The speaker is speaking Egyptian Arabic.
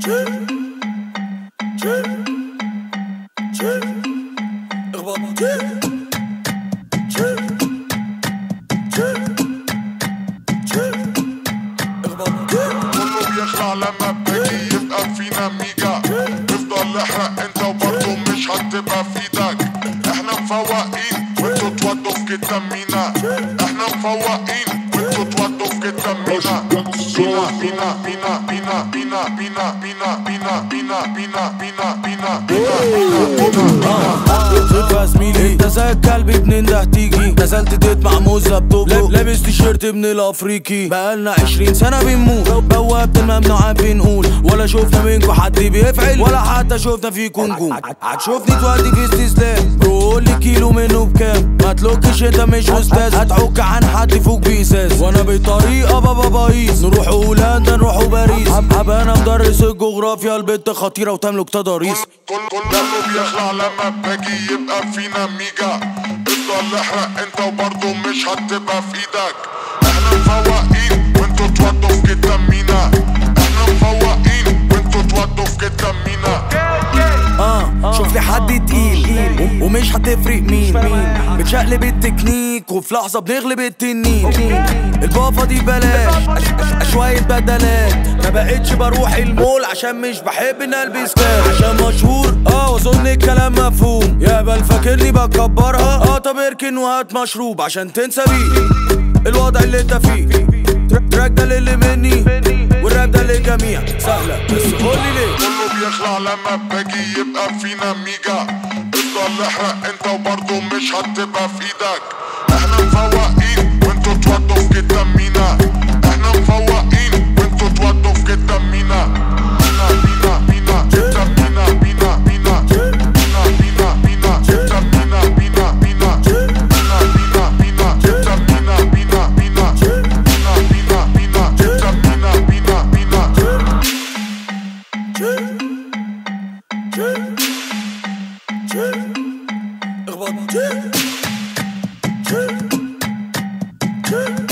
كله بيخلع لما باجي يبقى فينا ميجا نفضل نحرق انت وبرضه مش هتبقى في ايدك احنا مفوقين وانتوا تودوا في كتامينا احنا مفوقين وانتوا تودوا في كتامينا بينا بينا بينا بينا بينا بينا بينا بينا بينا بينا بينا بينا بينا صدق يا زميلي انت زي الكلب ابن ده تيجي نزلت ديت مع موزة بطوبه لابس تيشيرت ابن الافريقي بقالنا عشرين سنة بنموت بوابة الممنوعات بنقول ولا شفنا منكم حد بيفعل ولا حتى شفنا فيكم نجوم هتشوفني تودي في استسلام برو قول لي كيلو منه بكام ما تلوكش انت مش استاذ هتعك عن حد فوق بيساس وانا بطريقة بابا بايظ نروح هولندا نروح باريس هبقى انا مدرس الجغرافيا البنت خطيرة وتملك تضاريس كل كله بيخلع لما باجي يبقى فينا ميجا افضل احرق انت وبرضه مش هتبقى في ايدك احنا مفوقين وانتوا تودوا في كتامينا احنا مفوقين وانتوا تودوا في كتامينا اه شوف لي حد تقيل و- ومش هتفرق مين بتشقلب التكنيك وفي لحظة بنغلب التنين البافا دي بلاش أش- أش- أش- شوية بدلات ما بقتش بروح المول عشان مش بحب ان البس كاب عشان مشهور اه واظن الكلام مفهوم يا بل فاكرني بكبرها اه طب اركن وهات مشروب عشان تنسى بيه الوضع اللي انت فيه تراك- تراك ده للي مني والراب ده للجميع سهلة بس قولي ليه كله بيخلع لما باجي يبقى فينا ميجا افضل احرق انت وبرضه مش هتبقى في ايدك احنا مفوقين وانتوا تودوا في كتامينا احنا مفوقين وانتوا تودوا في كتامينا بينا بينا بينا كتامينا بينا بينا بينا بينا بينا كتامينا بينا بينا بينا بينا بينا كتامينا بينا بينا بينا بينا بينا كتامينا بينا بينا اخبط